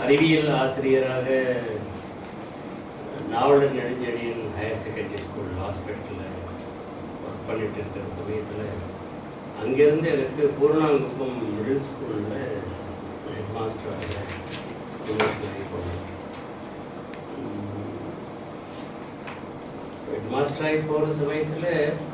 அறிவியல் ஆசிரியராக Navalar Nedunchezhiyan higher secondary school ஹாஸ்பிட்டலில் ஒர்க் பண்ணிட்டு இருக்கிற சமயத்தில் அங்கேருந்து எனக்கு பூர்ணாங்குப்பம் மிடில் ஸ்கூலில் ஹெட் மாஸ்டராக போனேன் ஹெட் மாஸ்டராகி போகிற சமயத்தில்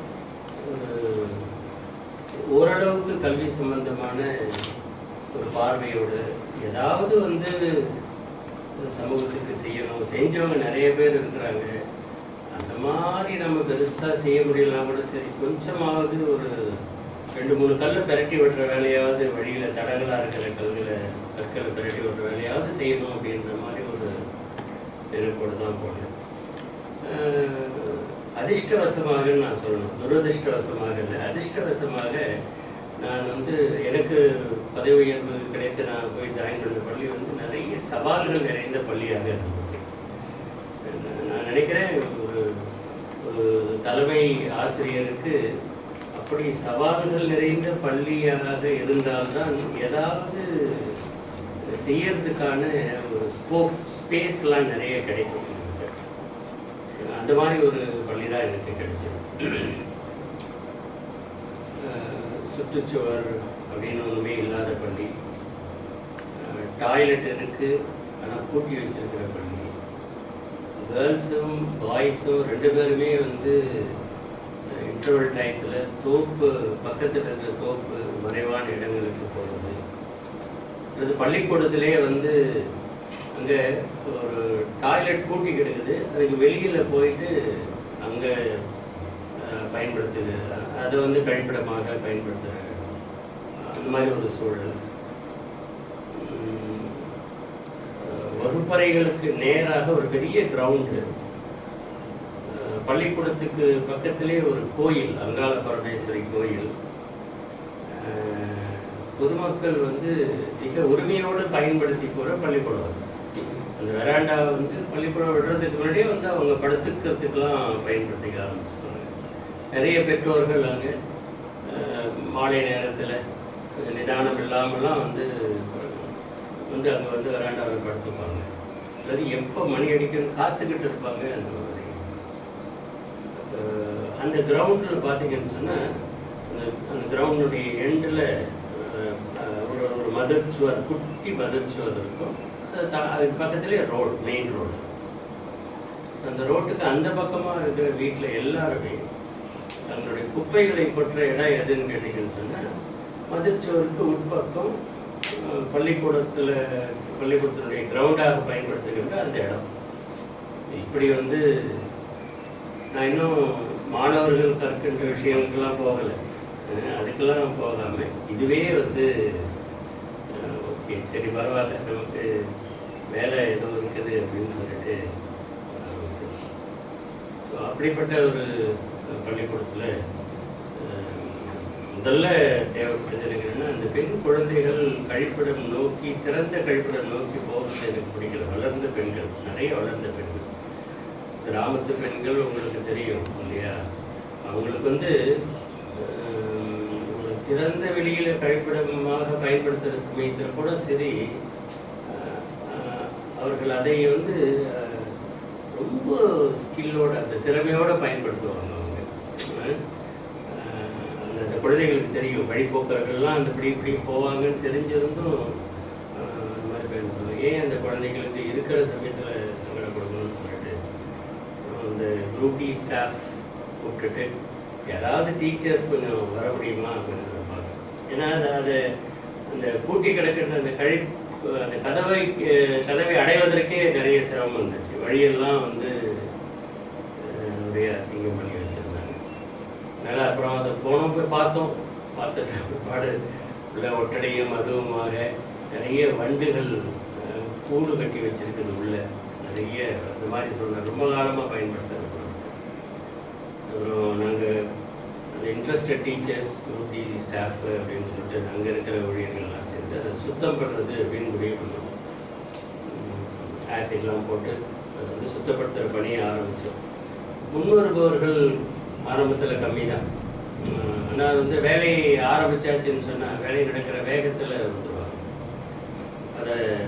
ஓரளவுக்கு கல்வி சம்பந்தமான ஒரு பார்வையோடு ஏதாவது வந்து சமூகத்துக்கு செய்யணும் செஞ்சவங்க நிறைய பேர் இருக்கிறாங்க அந்த மாதிரி நம்ம பெருசாக செய்ய முடியலனா கூட சரி கொஞ்சமாவது ஒரு ரெண்டு மூணு கல்லை பிரட்டி விட்டுற வேலையாவது வழியில் தடங்களாக இருக்கிற கல்களை கற்களை பிரட்டி விட்டுற வேலையாவது செய்யணும் அப்படின்ற மாதிரி ஒரு நினைப்போடு தான் போனேன் அஹ் அதிர்ஷ்டவசமாக நான் சொல்லணும் துரதிர்ஷ்டவசமாக இல்லை அதிர்ஷ்டவசமாக நான் வந்து எனக்கு பதவி உயர்வு கிடைத்து நான் போய் ஜாயின் பண்ண பள்ளி வந்து நிறைய சவால்கள் நிறைந்த பள்ளியாக இருந்துச்சு நான் நினைக்கிறேன் ஒரு ஒரு தலைமை ஆசிரியருக்கு அப்படி சவால்கள் நிறைந்த பள்ளியாக இருந்தால்தான் ஏதாவது செய்யறதுக்கான ஒரு ஸ்கோப் ஸ்பேஸ்லாம் நிறைய கிடைக்கும் நமக்கு. அந்த மாதிரி ஒரு பள்ளி தான் எனக்கு கிடைச்சது அஹ் சுற்றுச்சுவர் அப்படின்னு ஒன்றுமே இல்லாத பள்ளி டாய்லெட் இருக்கு ஆனால் பூட்டி வச்சிருக்கிற பள்ளி கேர்ள்ஸும் பாய்ஸும் ரெண்டு பேருமே வந்து இன்டர்வல் டயத்தில் தோப்பு பக்கத்தில் இருக்கிற தோப்பு மறைவான இடங்களுக்கு போகிறது அது பள்ளிக்கூடத்திலே வந்து அங்கே ஒரு டாய்லெட் பூட்டி கிடக்குது அதுக்கு வெளியில் போயிட்டு அங்கே பயன்படுத்துது அதை வந்து கழிப்பிடமாக பயன்படுத்துகிற அந்த மாதிரி ஒரு சூழல் உம், அஹ், வகுப்பறைகளுக்கு நேராக ஒரு பெரிய கிரவுண்டு பள்ளிக்கூடத்துக்கு பக்கத்திலே ஒரு கோயில் அங்காள பரமேஸ்வரி கோயில் அஹ், பொதுமக்கள் வந்து மிக உரிமையோடு பயன்படுத்தி போகிற பள்ளிக்கூடம் அது. அந்த வெராண்டா வந்து பள்ளிக்கூடம் விடுறதுக்கு முன்னாடியே வந்து அவங்க படுத்துக்கிறதுக்கெல்லாம் பயன்படுத்திக்க ஆரம்பிச்சிருவாங்க நிறைய பெற்றோர்கள் அங்கே மாலை நேரத்தில் கொஞ்சம் நிதானம் இல்லாமலாம் வந்து வந்து அங்கே வந்து வெராண்டாவில் படுத்துப்பாங்க அதாவது எப்போ மணி அடிக்கணும் காத்துக்கிட்டு இருப்பாங்க அந்த மாதிரி அஹ் அந்த கிரவுண்டில் பார்த்தீங்கன்னு சொன்னால் அந்த அந்த கிரவுண்டுடைய எண்டில் ஒரு ஒரு மதர் சுவர் குட்டி மதர் சுவர் இருக்கும் அது த- அதுக்கு பக்கத்துலேயே ரோடு மெயின் ரோடு அந்த ரோட்டுக்கு அந்த பக்கமாக இருக்கிற வீட்டில் எல்லாருமே தங்களுடைய குப்பைகளை கொற்ற இடம் எதுன்னு கேட்டீங்கன்னு சொன்னால் மதுச்சோருக்கு உட்பக்கம் அஹ், பள்ளிக்கூடத்தில் பள்ளிக்கூடத்தினுடைய கிரவுண்டாக பயன்படுத்துகின்ற அந்த இடம் இப்படி வந்து நான் இன்னும் மாணவர்கள் கற்கின்ற விஷயங்களுக்கெல்லாம் போகலை அஹ், அதுக்கெல்லாம் போகாமல் இதுவே வந்து ஓகே சரி பரவாயில்ல நமக்கு வேலை ஏதோ இருக்குது அப்படின்னு சொல்லிட்டு ஆரம்பிச்சோம். So, அப்படிப்பட்ட ஒரு பள்ளிக்கூடத்தில் முதல்ல தேவைப்படுது எனக்கு என்னன்னா அந்த பெண் குழந்தைகள் கழிப்பிடம் நோக்கி திறந்த கழிப்பிடம் நோக்கி போகிறது எனக்கு பிடிக்கல வளர்ந்த பெண்கள் நிறைய வளர்ந்த பெண்கள் கிராமத்து பெண்கள் உங்களுக்கு தெரியும் இல்லையா அவங்களுக்கு வந்து ஹம், ஒரு திறந்த வெளியில கழிப்பிடமாக பயன்படுத்துகிற சமயத்தில் கூட சரி அஹ், அஹ், அவர்கள் அதை வந்து அஹ், ரொம்ப ஸ்கில்லோட அந்த திறமையோட பயன்படுத்துவாங்க அவங்க அஹ், அந்த அந்த குழந்தைகளுக்கு தெரியும் வழிபோக்கர்கள்லாம் அந்த இப்படி இப்படி போவாங்கன்னு தெரிஞ்சிருந்தும் அஹ், அந்த மாதிரி பயன்படுத்துவாங்க ஏன் அந்த குழந்தைங்களுக்கு இருக்கிற சமயத்தில் சங்கடப்படணும்னு சொல்லிட்டு அந்த குரூப் டி ஸ்டாஃப் கூப்பிட்டுட்டு யாராவது டீச்சர்ஸ் கொஞ்சம் வர முடியுமா அப்படின்னு பார்க்கணும் ஏன்னா அது அது அந்த பூட்டி கிடக்கிற அந்த கழி அந்த கதவை அஹ், கதவை அடைவதற்கே நிறைய சிரமம் இருந்துச்சு வழியெல்லாம் வந்து அஹ், ஒரே அசிங்கம் பண்ணி வச்சிருந்தாங்க அதனால் அப்புறம் அதை போனோம் போய் பார்த்தோம் பார்த்துட்டு பிற்பாடு உள்ள ஒட்டடையும் அதுவுமாக நிறைய வண்டுகள் அஹ், கூடு கட்டி வச்சிருக்குது உள்ள நிறைய அந்த மாதிரி சொல்ல ரொம்ப காலமாக பயன்படுத்துகிறோம் அப்புறம் நாங்கள் அந்த interested teachers group D staff அப்படின்னு சொல்லிட்டு அங்கே இருக்கிற ஊழியர்கள்லாம் சேர்ந்து அதை சுத்தம் பண்ணுறது அப்படின்னு முடிவு பண்ணோம் ஆசிட்லாம் போட்டு அதை வந்து சுத்தப்படுத்துகிற பணியை ஆரம்பித்தோம் முன்வருபவர்கள் ஆரம்பத்தில் கம்மி தான் ஆனால் வந்து வேலையை ஆரம்பிச்சாச்சுன்னு சொன்னால் வேலை நடக்கிற வேகத்தில் வந்துடுவாங்க அதை அதை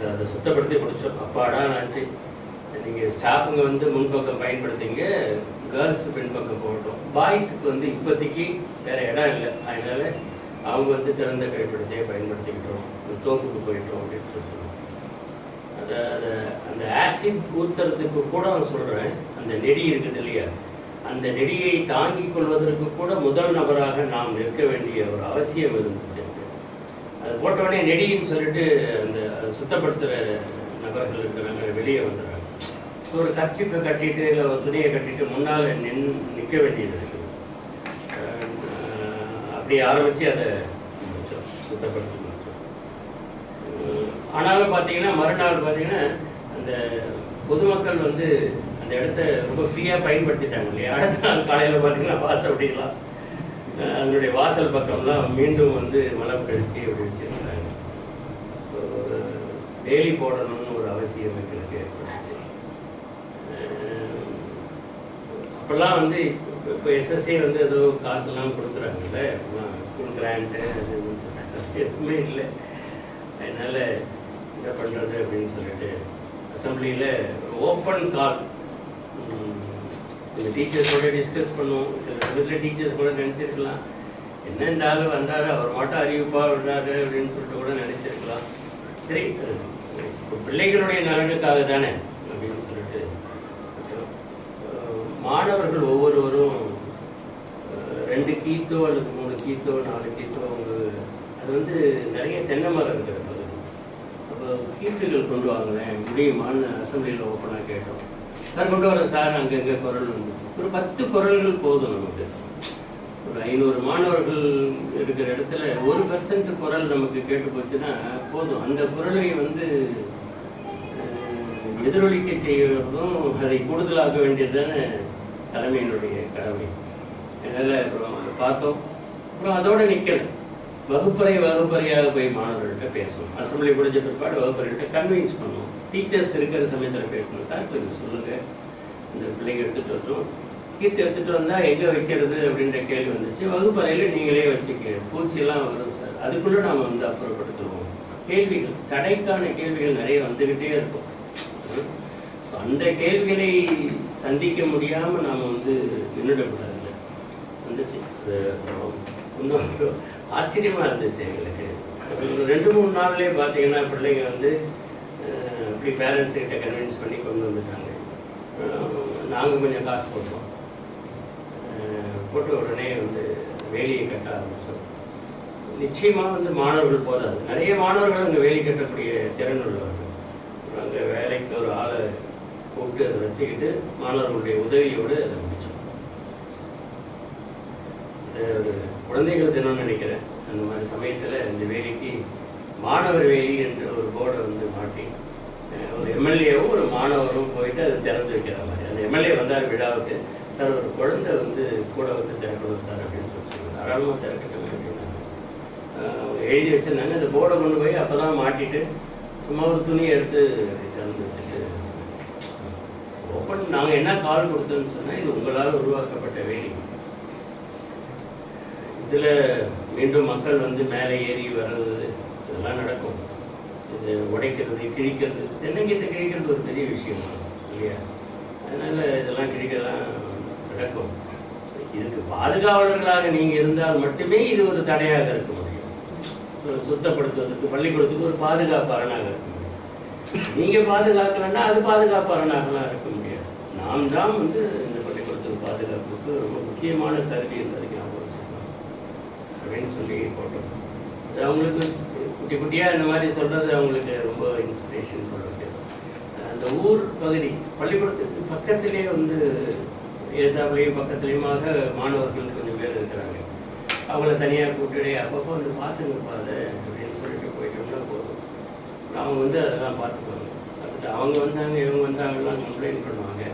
அதை அதை சுத்தப்படுத்தி முடிச்சோம் அப்பாடா ஆச்சு நீங்கள் ஸ்டாஃபுங்க வந்து முன்பக்கம் பயன்படுத்திங்க கேர்ள்ஸ் பின்பக்கம் போகட்டும் பாய்ஸுக்கு வந்து இப்போதைக்கு வேற இடம் இல்லை அதனால அவங்க வந்து திறந்த கழிப்பிடத்தையே பயன்படுத்திக்கிட்டோம் தோப்புக்கு போயிட்டோம் அப்படின்னு சொல்லி சொல்லுவோம் அதை அதை அந்த ஆசிட் ஊத்துறதுக்கு கூட நான் சொல்கிறேன் அந்த நெடி இருக்குது இல்லையா அந்த நெடியை தாங்கிக் கொள்வதற்கு கூட முதல் நபராக நாம் நிற்க வேண்டிய ஒரு அவசியம் இருந்துச்சு அது போட்ட உடனே நெடின்னு சொல்லிட்டு அந்த அதை சுத்தப்படுத்துகிற நபர்கள் இருக்கிறாங்க வெளியே வந்துடுறாங்க ஸோ ஒரு கர்ச்சிஃபை கட்டிட்டு இல்லை ஒரு துணியை கட்டிட்டு முன்னால் நின் நிற்க வேண்டியது இருக்குது அஹ் அப்படி ஆரம்பித்து அதை முடிச்சோம் சுத்தப்படுத்தி முடிச்சோம் உம் ஆனாலும் பார்த்தீங்கன்னா மறுநாள் பார்த்தீங்கன்னா அந்த பொதுமக்கள் வந்து அந்த இடத்த ரொம்ப ஃப்ரீயாக பயன்படுத்திட்டாங்க இல்லையா அடுத்த நாள் காலையில் பார்த்தீங்கன்னா வாசப்படிலாம் அஹ் அதனுடைய வாசல் பக்கம்லாம் மீண்டும் வந்து மலம் கழிச்சு அப்படி வச்சிருந்தாங்க ஸோ ஒரு டெய்லி போடணும்னு ஒரு அவசியம் எங்களுக்கு ஏற்பட்டுச்சு அஹ் அப்போல்லாம் வந்து இப்போ எஸ்எஸ்ஏ வந்து ஏதோ காசெல்லாம் கொடுக்குறாங்கல்ல அப்போல்லாம் ஸ்கூல் கிராண்ட்டு அது இதுன்னு சொல்லிட்டு எதுவுமே இல்லை அதனால் என்ன பண்ணுறது அப்படின்னு சொல்லிட்டு அசம்பிளியில் ஒரு ஓப்பன் கால் இந்த டீச்சர்ஸோட டிஸ்கஸ் பண்ணுவோம் சில சமயத்தில் டீச்சர்ஸ் கூட நினச்சிருக்கலாம் என்ன இந்த ஆள் வந்தாரு அவர் மட்டும் அறிவிப்பாக விடுறாரு அப்படின்னு சொல்லிட்டு கூட நினச்சிருக்கலாம் சரி அது இப்போ பிள்ளைகளுடைய நலனுக்காக தானே அப்படின்னு சொல்லிட்டு விட்டோம். அஹ் மாணவர்கள் ஒவ்வொருவரும் அஹ் ரெண்டு கீத்தோ அல்லது மூணு கீத்தோ நாலு கீத்தோ அவங்க அது வந்து நிறைய தென்னை மரம் இருக்கிற பகுதி அப்போ கீற்றுகள் கொண்டு வாங்களேன் முடியுமான்னு அசம்பிளியில் ஓப்பனாக கேட்டோம் சார் கொண்டு வரேன் சார் அங்கங்கே குரல் வந்துச்சு ஒரு பத்து குரல்கள் போதும் நமக்கு ஒரு ஐநூறு மாணவர்கள் இருக்கிற இடத்துல ஒரு பெர்சன்ட் குரல் நமக்கு கேட்டு போச்சுன்னா போதும் அந்த குரலை வந்து அஹ், எதிரொலிக்க செய்வதும் அதை கூடுதலாக்க வேண்டியது தானே தலைமையினுடைய கடமை அதனால் அப்புறம் அதை பார்த்தோம் அப்புறம் அதோட நிற்கல வகுப்பறை வகுப்பறையாக போய் மாணவர்கள்ட்ட பேசணும் அசம்பிளி முடிஞ்ச பிற்பாடு வகுப்பறைகிட்ட கன்வின்ஸ் பண்ணுவோம் டீச்சர்ஸ் இருக்கிற சமயத்தில் பேசணும் சார் கொஞ்சம் சொல்லுங்கள் இந்த பிள்ளைங்க எடுத்துகிட்டு வந்தோம் கீத்து எடுத்துகிட்டு வந்தால் எங்கே வைக்கிறது அப்படின்ற கேள்வி வந்துச்சு வகுப்பறையில் நீங்களே வச்சுக்க பூச்சியெல்லாம் வரும் சார் அதுக்குள்ளே நாம் வந்து அப்புறப்படுத்துவோம் கேள்விகள் தடைக்கான கேள்விகள் நிறைய வந்துக்கிட்டே இருக்கும் So, அந்த கேள்விகளை சந்திக்க முடியாமல் நாம் வந்து நின்றுடக்கூடாது வந்துச்சு அது அப்புறம் இன்னும் ஆச்சரியமாக இருந்துச்சு எங்களுக்கு ஒரு ரெண்டு மூணு நாள்லேயே பார்த்தீங்கன்னா பிள்ளைங்க வந்து அஹ், அப்படி பேரண்ட்ஸ் கிட்ட கன்வின்ஸ் பண்ணி கொண்டு வந்துட்டாங்க நாங்கள் கொஞ்சம் காசு போட்டோம் அஹ், போட்ட உடனே வந்து வேலியை கட்ட ஆரம்பித்தோம் நிச்சயமாக வந்து மாணவர்கள் போதாது நிறைய மாணவர்கள் அங்கே வேலி கட்டக்கூடிய திறன் உள்ளவர்கள் அங்கே வேலைக்கு ஒரு ஆளை கூப்பிட்டு அதை வச்சுக்கிட்டு மாணவர்களுடைய உதவியோடு அதை முடித்தோம் இது ஒரு குழந்தைகள் தினம்னு நினைக்கிறேன் அந்த மாதிரி சமயத்தில் இந்த வேலைக்கு மாணவர் வேலி என்ற ஒரு போர்டை வந்து மாட்டி அஹ், ஒரு எம்எல்ஏவும் ஒரு மாணவரும் போயிட்டு அதை திறந்து வைக்கிற மாதிரி அந்த எம்எல்ஏ வந்தார் விழாவுக்கு சார் ஒரு குழந்தை வந்து கூட வந்து திறக்கணும் சார் அப்படின்னு சொல்லி சொல்லுவாங்க தாராளமாக திறக்கட்டும் அப்படின்னாங்க அஹ், அவங்க எழுதி வச்சிருந்தாங்க அந்த போர்டை கொண்டு போய் அப்போ தான் மாட்டிட்டு சும்மா ஒரு துணியை எடுத்து அப்படி திறந்து வச்சுட்டு ஓப்பன் நாங்கள் என்ன கால் கொடுத்தோம்னு சொன்னால் இது உங்களால் உருவாக்கப்பட்ட வேலி இதில் மீண்டும் மக்கள் வந்து மேலே ஏறி வர்றது இதெல்லாம் நடக்கும் இது உடைக்கிறது கிழிக்கிறது தென்னங்கீத்தை கிழிக்கிறது ஒரு பெரிய விஷயம் இல்லையா அதனால் இதெல்லாம் கிழிக்கலாம் நடக்கும் இதுக்கு பாதுகாவலர்களாக நீங்கள் இருந்தால் மட்டுமே இது ஒரு தடையாக இருக்க முடியும் ஒரு சுத்தப்படுத்துவதற்கு பள்ளிக்கூடத்துக்கு ஒரு பாதுகாப்பு அரணாக இருக்க முடியும் நீங்கள் பாதுகாக்கலன்னா அது பாதுகாப்பு அரணாகலாம் இருக்க முடியாது நாம் தான் வந்து இந்த பள்ளிக்கூடத்துக்கு பாதுகாப்புக்கு ரொம்ப முக்கியமான கருவி என்பதை ஞாபகம் வச்சுக்கணும் அப்படின்னு சொல்லி போட்டோம் அது அவங்களுக்கு குட்டி குட்டியாக இந்த மாதிரி சொல்கிறது அவங்களுக்கு ரொம்ப இன்ஸ்பிரேஷன் சொல்லுறது அந்த ஊர் பகுதி பள்ளிக்கூடத்துக்கு பக்கத்திலே வந்து ஏதாப்புலையும் பக்கத்துலேயுமாக மாணவர்கள் கொஞ்சம் பேர் இருக்கிறாங்க அவங்கள தனியாக கூப்பிட்டு அப்பப்போ வந்து பார்த்துங்கப்பா அதை அப்படின்னு சொல்லிட்டு போயிட்டோம்னா போதும் அவங்க வந்து அதெல்லாம் பார்த்துக்குவாங்க பார்த்துட்டு அவங்க வந்தாங்க இவங்க வந்தாங்கலாம் கம்ப்ளைண்ட் பண்ணுவாங்க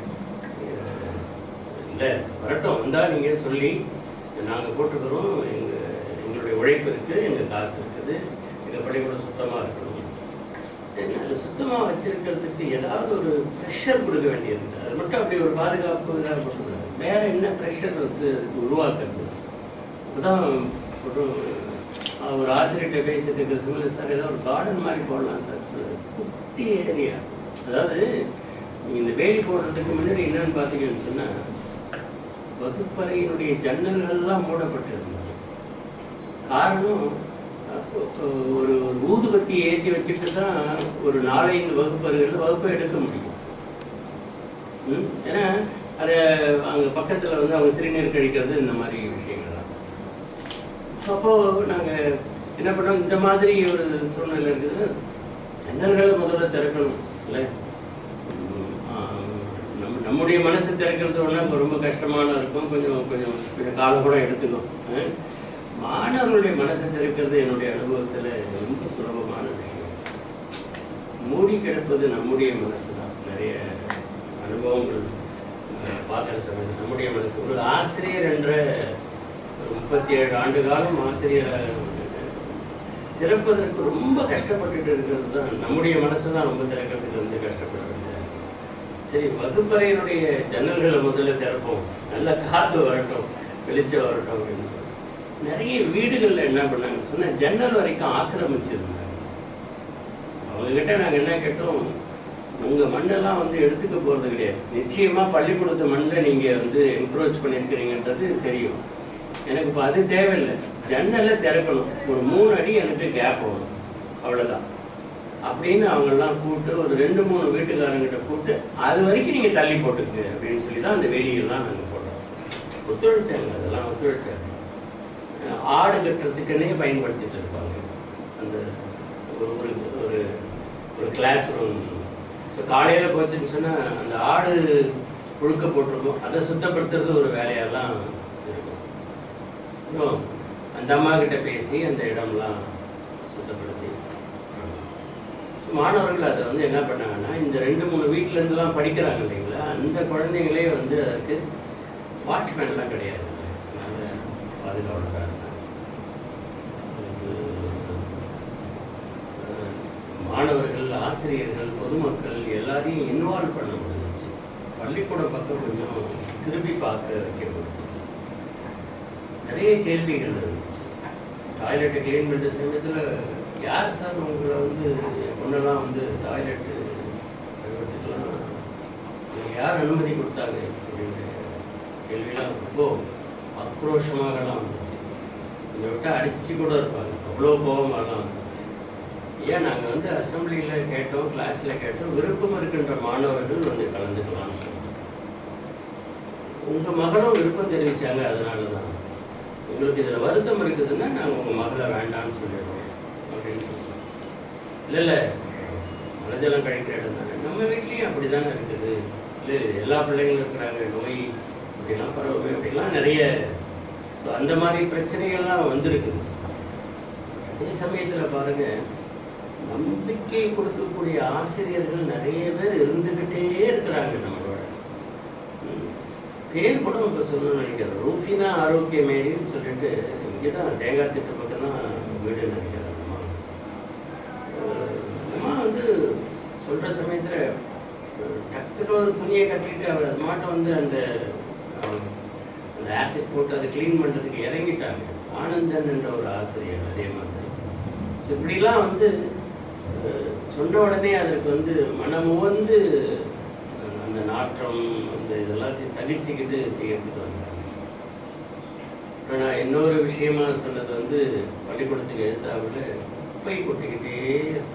இல்லை வரட்டும் வந்தால் நீங்கள் சொல்லி நாங்கள் போட்டுக்கிறோம் எங்கள் எங்களுடைய உழைப்பு இருக்குது எங்கள் காசு இருக்குது எங்கள் பள்ளிக்கூடம் சுத்தமாக இருக்கணும் Then அது சுத்தமாக வச்சிருக்கிறதுக்கு ஏதாவது ஒரு ப்ரெஷர் கொடுக்க வேண்டியது இருக்கு. அது மட்டும் அப்படி ஒரு பாதுகாப்பு இதாக கொடுக்கக்கூடாது வேற என்ன ப்ரெஷர் வந்து அதுக்கு உருவாக்குறது அதுதான் ஒரு ஒரு ஆசிரியர்கிட்ட பேசிட்டு இருக்கிற சமயம் சார் ஏதோ ஒரு கார்டன் மாதிரி போடலாம் சார் சொல்லுது குட்டி ஏரியா அதாவது நீங்கள் இந்த வேலி போடுறதுக்கு முன்னாடி என்னன்னு பார்த்தீங்கன்னு சொன்னால் வகுப்பறையினுடைய ஜன்னல்கள்லாம் மூடப்பட்டிருந்தது காரணம் அப்போ ஒரு ஒரு ஊதுபத்தி ஏற்றி வச்சுட்டு தான் ஒரு நாலஞ்சு வகுப்பறைகளில் வகுப்பை எடுக்க முடியும் ம்? ஏன்னா அதை அங்கே பக்கத்தில் வந்து அவங்க சிறுநீர் கழிக்கிறது இந்த மாதிரி விஷயங்கள்லாம் அப்போது நாங்கள் என்ன பண்ணோம் இந்த மாதிரி ஒரு சூழ்நிலை இருக்குது ஜன்னல்களை முதல்ல திறக்கணும் இல்லை ம், ஆ, நம்ம நம்முடைய மனசு திறக்கிறது ஒன்றா ரொம்ப கஷ்டமான இருக்கும் கொஞ்சம் கொஞ்சம் கொஞ்சம் காலம் கூட எடுத்துக்கும் ஆ? மாணவர்களுடைய மனசை திறக்கிறது என்னுடைய அனுபவத்தில் ரொம்ப சுலபமான விஷயம் மூடி கிடப்பது நம்முடைய மனசு தான் நிறைய அனுபவங்கள் அஹ், பார்க்குற சமயம் நம்முடைய மனசு ஒரு ஆசிரியர் என்ற ஒரு முப்பத்தி ஏழு ஆண்டு காலம் ஆசிரியராக இருந்திருக்கேன். திறப்பதற்கு ரொம்ப கஷ்டப்பட்டுட்டு இருக்கிறது தான் நம்முடைய மனசு தான் ரொம்ப திறக்கிறதுக்கு வந்து கஷ்டப்படுறது சரி வகுப்பறையினுடைய ஜன்னல்களை முதல்ல திறப்போம் நல்ல காற்று வரட்டும் வெளிச்சம் வரட்டும் அப்படின்னு சொல்லி நிறைய வீடுகளில் என்ன பண்ணாங்கன்னு சொன்னால் ஜன்னல் வரைக்கும் ஆக்கிரமிச்சிருந்தாங்க அவங்கக்கிட்ட நாங்கள் என்ன கேட்டோம் உங்கள் மண்ணெல்லாம் வந்து எடுத்துக்க போகிறது கிடையாது நிச்சயமாக பள்ளிக்கூடத்து மண்ணில் நீங்கள் வந்து என்க்ரோச் பண்ணியிருக்கிறீங்கன்றது தெரியும் எனக்கு இப்போ அது தேவையில்லை ஜன்னலை திறக்கணும் ஒரு மூணு அடி எனக்கு கேப் வரும் அவ்வளோதான் அப்படின்னு அவங்கெல்லாம் கூப்பிட்டு ஒரு ரெண்டு மூணு வீட்டுக்காரங்கிட்ட கூப்பிட்டு அது வரைக்கும் நீங்கள் தள்ளி போட்டுக்கு அப்படின்னு சொல்லி தான் அந்த வேலியெல்லாம் நாங்கள் போட்டோம் ஒத்துழைச்சாங்க அதெல்லாம் ஒத்துழைச்சாங்க அஹ் ஆடு கட்டுறதுக்குன்னே பயன்படுத்திட்டு இருப்பாங்க அந்த ஒரு ஒரு ஒரு ஒரு கிளாஸ் ரூம் ஸோ காலையில் போச்சுன்னு சொன்னால் அந்த ஆடு புழுக்க போட்டிருக்கும் அதை சுத்தப்படுத்துறது ஒரு வேலையெல்லாம் இருக்கும் அப்புறம் அந்த அம்மா கிட்ட பேசி அந்த இடம்லாம் சுத்தப்படுத்தி ஸோ மாணவர்கள் அதை வந்து என்ன பண்ணாங்கன்னா இந்த ரெண்டு மூணு வீட்ல இருந்துலாம் படிக்கிறாங்க இல்லைங்களா அந்த குழந்தைங்களே வந்து அதுக்கு வாட்ச்மேன்லாம் கிடையாது நல்ல பாதுகாவலராக இருந்தாங்க அஹ், மாணவர்கள் ஆசிரியர்கள் பொதுமக்கள் எல்லாரையும் இன்வால்வ் பண்ண முடிஞ்சிச்சு பள்ளிக்கூட பக்கம் கொஞ்சம் திரும்பி பார்க்க வைக்க முடிஞ்சிச்சு நிறைய கேள்விகள் இருந்துச்சு டாய்லெட்டை க்ளீன் பண்ணுற சமயத்தில் யார் சார் உங்களை வந்து என் பொண்ணெல்லாம் வந்து டாய்லெட்டு பயன்படுத்திக்கலாம் உங்களுக்கு யார் அனுமதி கொடுத்தாங்க அப்படின்ற கேள்வியெல்லாம் ரொம்ப ஆக்ரோஷமாகலாம் வந்துச்சு இதை விட்டு அடிச்சு கூட இருப்பாங்க அவ்வளோ கோபமாகலாம் வந்துச்சு ஏன் நாங்கள் வந்து அசம்பிளியில் கேட்டோம் கிளாஸில் கேட்டோம் விருப்பம் இருக்கின்ற மாணவர்கள் வந்து கலந்துக்கலாம்னு சொன்னோம் உங்கள் மகளும் விருப்பம் தெரிவித்தாங்க அதனால தான் உங்களுக்கு இதில் வருத்தம் இருக்குதுன்னா நாங்கள் உங்கள் மகளை வேண்டாம்னு சொல்லிடுறோம் அப்படின்னு சொல்லுவோம் இல்லை இல்லை மலஜலம் கழிக்கிற இடம் தானே நம்ம வீட்லேயும் அப்படி தானே இருக்குது இல்லை எல்லா பிள்ளைங்களும் இருக்கிறாங்க நோய் இப்படிலாம் பரவுமே அப்படிலாம் நிறைய ஸோ அந்த மாதிரி பிரச்சனைகள்லாம் வந்திருக்குது அதே சமயத்தில் பாருங்க நம்பிக்கை கொடுக்கக்கூடிய ஆசிரியர்கள் நிறைய பேர் இருந்துக்கிட்டே இருக்கிறாங்க நம்மளோட ம். பேர் கூட இப்போ சொல்லணும்னு நினைக்கிறேன் ரூஃபினா ஆரோக்கிய மேரின்னு சொல்லிட்டு இங்கே தான் தேங்காய் திட்டு பக்கம் தான் வீடு நினைக்கிறேன் அம்மா அஹ் அம்மா வந்து சொல்கிற சமயத்தில் டக்குனு ஒரு துணியை கட்டிட்டு அவர் அது மாட்டம் வந்து அந்த அஹ், அந்த ஆசிட் போட்டு அதை க்ளீன் பண்ணுறதுக்கு இறங்கிட்டாங்க ஆனந்தன் என்ற ஒரு ஆசிரியர் அதே மாதிரி ஸோ இப்படிலாம் வந்து அஹ், சொன்ன உடனே அதற்கு வந்து மனமுவந்து அஹ், அந்த நாற்றம் அந்த இதெல்லாத்தையும் சகிச்சுக்கிட்டு செய்யறதுக்கு வந்தாங்க ஆனால் இன்னொரு விஷயமா சொன்னது வந்து பள்ளிக்கூடத்துக்கு எழுத்தாவில் குப்பை கொட்டிக்கிட்டே இருப்பாங்க.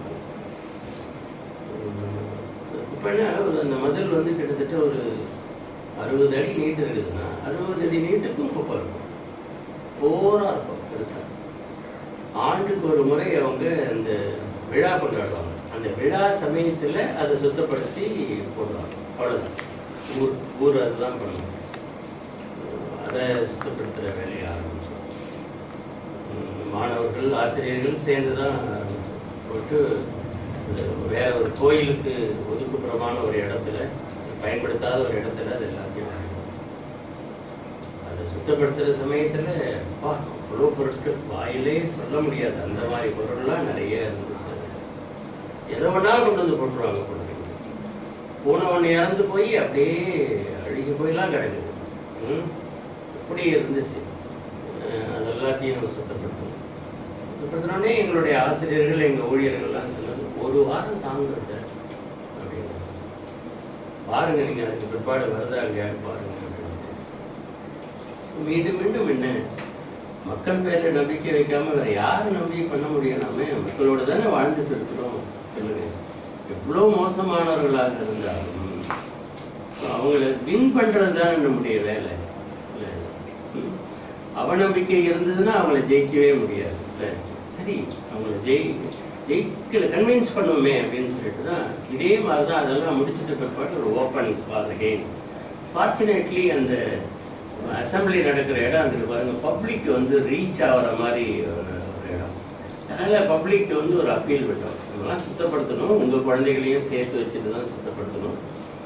உம், குப்பைன்னா ஒரு அந்த மதில் வந்து கிட்டத்தட்ட ஒரு அறுபது அடி நீட்டு இருக்குதுன்னா அறுபது அடி நீட்டுக்கும் குப்பை இருக்கும் போராக இருக்கும் பெருசாக ஆண்டுக்கு ஒரு முறை அவங்க அந்த விழா கொண்டாடுவாங்க அந்த விழா சமயத்தில் அதை சுத்தப்படுத்தி போடுவாங்க அவ்வளோதான் ஊர் ஊர் அதுதான் பண்ணுவாங்க அதை சுத்தப்படுத்துகிற வேலையை ஆரம்பிச்சோம் உம் மாணவர்கள் ஆசிரியர்கள் சேர்ந்து தான் ஆரம்பிச்சோம் போட்டு அஹ், வேற ஒரு கோயிலுக்கு ஒதுக்குப்புறமான ஒரு இடத்துல பயன்படுத்தாத ஒரு இடத்துல அது எல்லாத்தையும் ஆரம்பிச்சோம். அதை சுத்தப்படுத்துகிற சமயத்தில் அப்பா அவ்வளோ பொருட்கள் வாயிலே சொல்ல முடியாது அந்த மாதிரி பொருள்லாம் நிறைய இருந்துச்சு எதை வேணாலும் கொண்டு வந்து போட்டுருவாங்க குழந்தைங்க பூனை ஒன்று இறந்து போய் அப்படியே அழுகி போயெல்லாம் கிடக்குது ம் இப்படி இருந்துச்சு அஹ் அது எல்லாத்தையும் சுத்தப்படுத்தணும் சுத்தப்படுத்தினோடனே எங்களுடைய ஆசிரியர்கள் எங்கள் ஊழியர்கள்லாம் சொன்னாங்க ஒரு வாரம் தாங்க சார் அப்படின்னு பாருங்க நீங்கள் அதுக்கு பிற்பாடு வருதா இல்லையான்னு பாருங்க அப்படின்ட்டு. மீண்டும் மீண்டும் என்ன மக்கள் பேர்ல நம்பிக்கை வைக்காம வேற யாரு நம்பிக்கை பண்ண முடியும் நாம மக்களோட தானே வாழ்ந்துட்டு இருக்கிறோம் சொல்லுங்க எவ்வளோ மோசமானவர்களாக இருந்தாலும் அவங்கள வின் பண்றது தான் நம்முடைய வேலை இல்ல? ம். அவநம்பிக்கை இருந்ததுன்னா அவங்கள ஜெயிக்கவே முடியாது இல்ல? சரி அவங்கள ஜெயி ஜெயிக்கல கன்வின்ஸ் பண்ணுவோமே அப்படின்னு சொல்லிட்டு தான் இதே மாதிரி தான் அதெல்லாம் முடிச்சுட்டு பிற்பாடு ஒரு ஓப்பன் ஃபார் அகெயின் ஃபார்ச்சுனேட்லி அந்த அசம்பிளி நடக்கிற இடம் அங்கே பாருங்க பப்ளிக் வந்து ரீச் ஆகிற மாதிரி ஒரு ஒரு இடம் அதனால் பப்ளிக் வந்து ஒரு அப்பீல் விட்டோம் இதெல்லாம் சுத்தப்படுத்தணும் உங்கள் குழந்தைகளையும் சேர்த்து வச்சுட்டு தான் சுத்தப்படுத்தணும்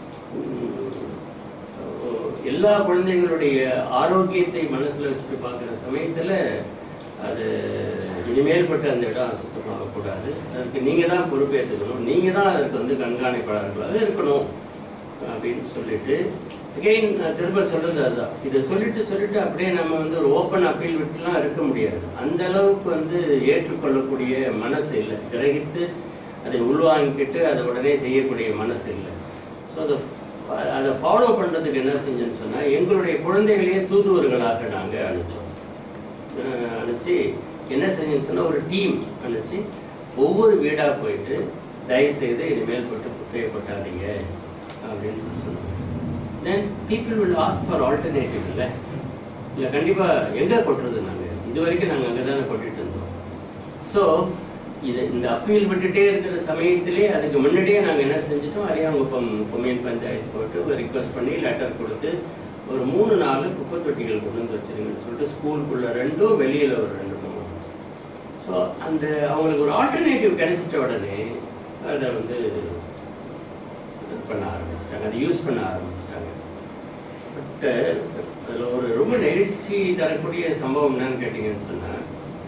உம், எல்லா குழந்தைகளுடைய ஆரோக்கியத்தை மனசில் வச்சுட்டு பார்க்குற சமயத்தில் அது இனிமேல் பட்டு அந்த இடம் சுத்தமாகக்கூடாது அதுக்கு நீங்கள் தான் பொறுப்பேற்றுக்கணும் நீங்கள் தான் அதுக்கு வந்து கண்காணிப்பாளர்களாக இருக்கணும் அப்படின்னு சொல்லிட்டு அகெயின் நான் திரும்ப சொல்றது அதுதான் இதை சொல்லிட்டு சொல்லிட்டு அப்படியே நம்ம வந்து ஒரு ஓப்பன் அப்பீல் விட்டுலாம் இருக்க முடியாது அந்த அளவுக்கு வந்து ஏற்றுக்கொள்ளக்கூடிய மனசு இல்லை கிரகித்து அதை உள்வாங்கிக்கிட்டு அதை உடனே செய்யக்கூடிய மனசு இல்லை ஸோ அதை அதை ஃபாலோ பண்ணுறதுக்கு என்ன செஞ்சோன்னு சொன்னால் எங்களுடைய குழந்தைகளையே தூதுவர்களாக நாங்கள் அனுப்பிச்சோம் அஹ் அனுப்பிச்சு என்ன செஞ்சோன்னு சொன்னால் ஒரு டீம் அனுப்பிச்சு ஒவ்வொரு வீடாக போயிட்டு தயவு செய்து இனிமேல் போட்டு குப்பையை கொட்டாதீங்க அப்படின்னு சொல்லி சொன்னாங்க then people will ask for alternative இல்லை இல்லை கண்டிப்பாக எங்கே கொட்டுறது நாங்கள் இது வரைக்கும் நாங்கள் அங்கே தானே கொட்டிட்டு இருந்தோம் ஸோ இது இந்த அப்பீல் விட்டுட்டே இருக்கிற சமயத்திலே அதுக்கு முன்னாடியே நாங்கள் என்ன செஞ்சிட்டோம் அரியாங்குப்பம் கொம்யூன் பஞ்சாயத்து போட்டு ஒரு ரிக்வஸ்ட் பண்ணி லெட்டர் கொடுத்து ஒரு மூணு நாலு குப்பை தொட்டிகள் கொண்டு வந்து வச்சிருங்கன்னு சொல்லிட்டு ஸ்கூலுக்குள்ள ரெண்டும் வெளியில் ஒரு ரெண்டு மூணு ஸோ அந்த அவங்களுக்கு ஒரு ஆல்டர்னேட்டிவ் கிடைச்சிட்ட உடனே அதை வந்து இது பண்ண ஆரம்பிச்சிட்டாங்க அதை யூஸ் பண்ண ஆரம்பிச்சிட்டாங்க பட் அதில் ஒரு ரொம்ப நெகிழ்ச்சி தரக்கூடிய சம்பவம் என்னன்னு கேட்டிங்கன்னு சொன்னால்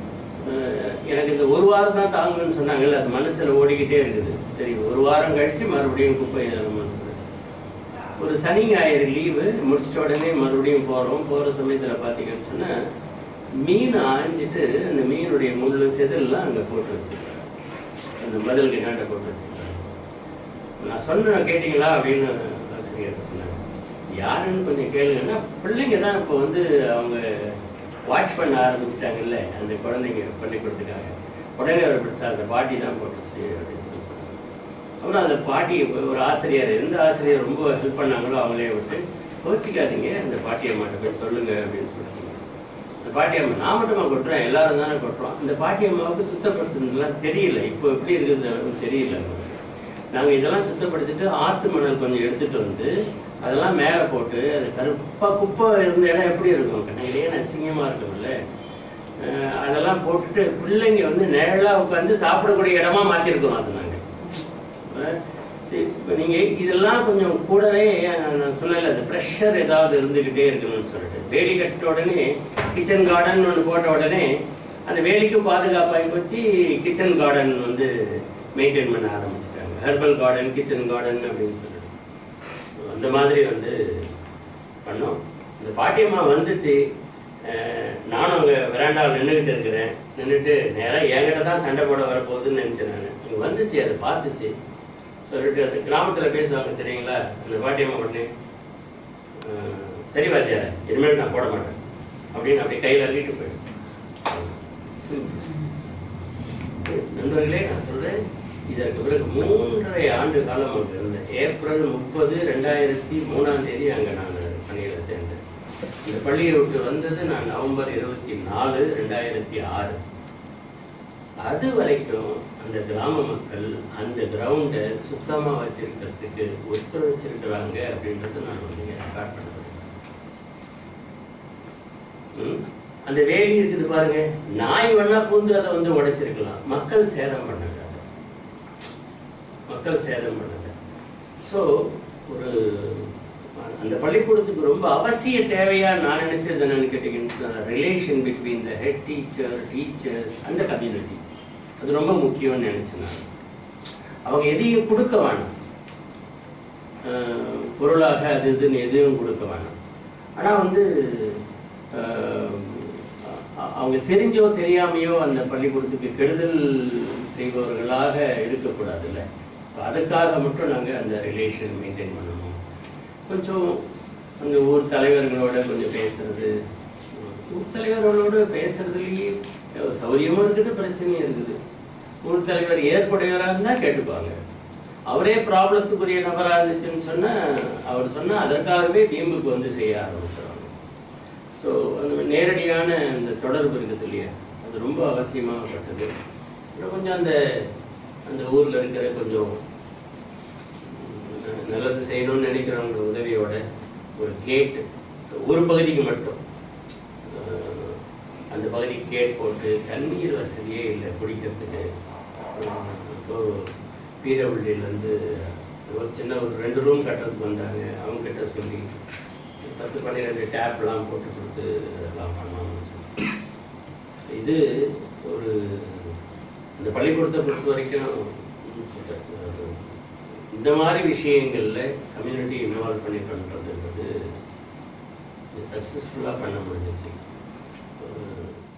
எனக்கு இந்த ஒரு வாரம் தான் தாங்குன்னு சொன்னாங்கல்ல அது மனசில் ஓடிக்கிட்டே இருக்குது சரி ஒரு வாரம் கழித்து மறுபடியும் குப்பை ஏறணும்னு சொல்லிட்டு ஒரு சனி ஞாயிறு லீவு முடிச்சிட்ட உடனே மறுபடியும் போகிறோம் போகிற சமயத்தில் பார்த்தீங்கன்னு சொன்னால் மீன் ஆஞ்சிட்டு அந்த மீனுடைய முள்ளு செதில்லாம் அங்கே போட்டு வச்சிருக்காங்க அந்த மதில் கிணாண்ட போட்டு வச்சிருக்காங்க நான் சொன்ன கேட்டிங்களா அப்படின்னு ஆசிரியர் சொன்னாங்க யாருன்னு கொஞ்சம் கேளுங்கன்னா பிள்ளைங்க தான் இப்போ வந்து அவங்க வாட்ச் பண்ண ஆரம்பிச்சிட்டாங்கல்ல அந்த குழந்தைங்க பள்ளிக்கூடத்துக்காக உடனே அவர் பிடிச்சா அந்த பாட்டி தான் போட்டுச்சு அப்படின்னு சொல்லி சொன்னாங்க அப்புறம் அந்த பாட்டி ஒரு ஆசிரியர் எந்த ஆசிரியர் ரொம்ப ஹெல்ப் பண்ணாங்களோ அவங்களே விட்டு கோச்சிக்காதீங்க அந்த பாட்டியம்மாட்ட போய் சொல்லுங்க அப்படின்னு சொல்லிட்டு இந்த பாட்டியம்மா நான் மட்டுமா கொட்டுறேன் எல்லாரும் தானே கொட்டுறோம் இந்த பாட்டியம்மாவுக்கு சுத்தப்படுத்துனதுலாம் தெரியல இப்போ எப்படி இருக்குதுன்னு தெரியல அவங்களுக்கு நாங்கள் இதெல்லாம் சுத்தப்படுத்திட்டு ஆற்று மணல் கொஞ்சம் எடுத்துட்டு வந்து அதெல்லாம் மேலே போட்டு அது கருப்பா குப்பை இருந்த இடம் எப்படி இருக்கும் கண்ணகிலேயே அசிங்கமாக இருக்கும்ல அஹ் அதெல்லாம் போட்டுட்டு பிள்ளைங்க வந்து நிழலாக உட்காந்து சாப்பிடக்கூடிய இடமா மாற்றிருக்கோம் அது நாங்கள் இப்போ நீங்கள் இதெல்லாம் கொஞ்சம் கூடவே நான் சொல்லலை அந்த ப்ரெஷர் ஏதாவது இருந்துக்கிட்டே இருக்கணும்னு சொல்லிட்டு வேலி கட்ட உடனே கிச்சன் கார்டன் ஒன்று போட்ட உடனே அந்த வேலிக்கும் பாதுகாப்பாகி போச்சு கிச்சன் கார்டன் வந்து மெயின்டைன் பண்ண ஆரம்பிச்சிட்டாங்க ஹெர்பல் கார்டன் கிச்சன் கார்டன் அப்படின்னு சொல்லிட்டு அந்த மாதிரி வந்து பண்ணோம் இந்த பாட்டியம்மா வந்துச்சு அஹ் நானும் அங்கே விராண்டாவில் நின்றுக்கிட்டு இருக்கிறேன் நின்றுட்டு நேராக என்கிட்ட தான் சண்டை போட வரப்போகுதுன்னு நினச்சேன் நான் இங்கே வந்துச்சு அதை பார்த்துச்சு சொல்லிட்டு அந்த கிராமத்தில் பேசுவாங்க தெரியுங்களா அந்த பாட்டியம்மா உடனே அஹ் சரி வாத்தியார இனிமேல் நான் போட மாட்டேன் அப்படின்னு அப்படியே கையில் அள்ளிட்டு போயிடும் நண்பர்களே நான் சொல்றேன் இதற்கு பிறகு மூன்றரை ஆண்டு காலம் அங்கே இருந்தேன் ஏப்ரல் முப்பது ரெண்டாயிரத்தி மூணாம் தேதி அங்கே நான் பணியில் சேர்ந்தேன் இந்த பள்ளியை விட்டு வந்தது நான் நவம்பர் இருபத்தி நாலு ரெண்டாயிரத்தி ஆறு அது வரைக்கும் அந்த கிராம மக்கள் அந்த கிரவுண்டை சுத்தமாக வச்சிருக்கிறதுக்கு ஒத்துழைச்சிருக்கிறாங்க அப்படின்றது நான் வந்து ரெக்கார்ட் பண்ணுறேன் ம். அந்த வேலி இருக்குது பாருங்க நாய் வேணா பூந்து அதை வந்து உடைச்சிருக்கலாம் மக்கள் சேதம் பண்ணல மக்கள் சேதம் பண்ணல ஸோ ஒரு அந்த பள்ளிக்கூடத்துக்கு ரொம்ப அவசிய தேவையா நான் நினைச்சது என்னன்னு கேட்டீங்கன்னா relation between the head teacher teachers அந்த கம்யூனிட்டி அது ரொம்ப முக்கியம்னு நினைச்சேன் நான் அவங்க எதையும் கொடுக்க வேணாம் அஹ் பொருளாக அது இதுன்னு எதுவும் கொடுக்க வேணாம் ஆனால் வந்து அஹ், அ- அவங்க தெரிஞ்சோ தெரியாமையோ அந்த பள்ளிக்கூடத்துக்கு கெடுதல் செய்பவர்களாக இருக்கக்கூடாதுல்ல ஸோ அதுக்காக மட்டும் நாங்கள் அந்த ரிலேஷன் மெயின்டைன் பண்ணணும் கொஞ்சம் அந்த ஊர் தலைவர்களோட கொஞ்சம் பேசுறது ஊர் தலைவர்களோட பேசுறதுலேயே சௌரியமும் இருக்குது பிரச்சனையும் இருக்குது ஊர் தலைவர் ஏற்புடையவராக இருந்தால் கேட்டுப்பாங்க அவரே ப்ராப்ளத்துக்குரிய நபராக இருந்துச்சுன்னு சொன்னால் அவர் சொன்னால் அதற்காகவே வீம்புக்கு வந்து செய்ய ஆரம்பிச்சிடுவாங்க ஸோ அந்த நேரடியான அந்த தொடர்பு இருக்குது இல்லையா அது ரொம்ப அவசியமாகப்பட்டது அப்புறம் கொஞ்சம் அந்த அந்த ஊரில் இருக்கிற கொஞ்சம் உம், நல்லது செய்யணும்னு நினைக்கிறவங்க உதவியோட ஒரு கேட் ஒரு பகுதிக்கு மட்டும் அஹ், அந்த பகுதிக்கு கேட் போட்டு தண்ணீர் வசதியே இல்லை குடிக்கிறதுக்கு அஹ், இப்போ பிடபிள்யூலேருந்து ஒரு சின்ன ஒரு ரெண்டு ரூம் கட்டுறதுக்கு வந்தாங்க அவங்க கிட்ட சொல்லி பத்து பன்னிரெண்டு டேப்லாம் போட்டு கொடுத்து இதெல்லாம் பண்ணோம்னு சொல்லி. இது ஒரு இந்த பள்ளிக்கூடத்தை பொறுத்த வரைக்கும் ம், சொல்றேன், அது இந்த மாதிரி விஷயங்களில் கம்யூனிட்டி இன்வால்வ் பண்ணி பண்ணுறதுன்றது சக்ஸஸ்ஃபுல்லாக பண்ண முடிஞ்சிச்சு ஒரு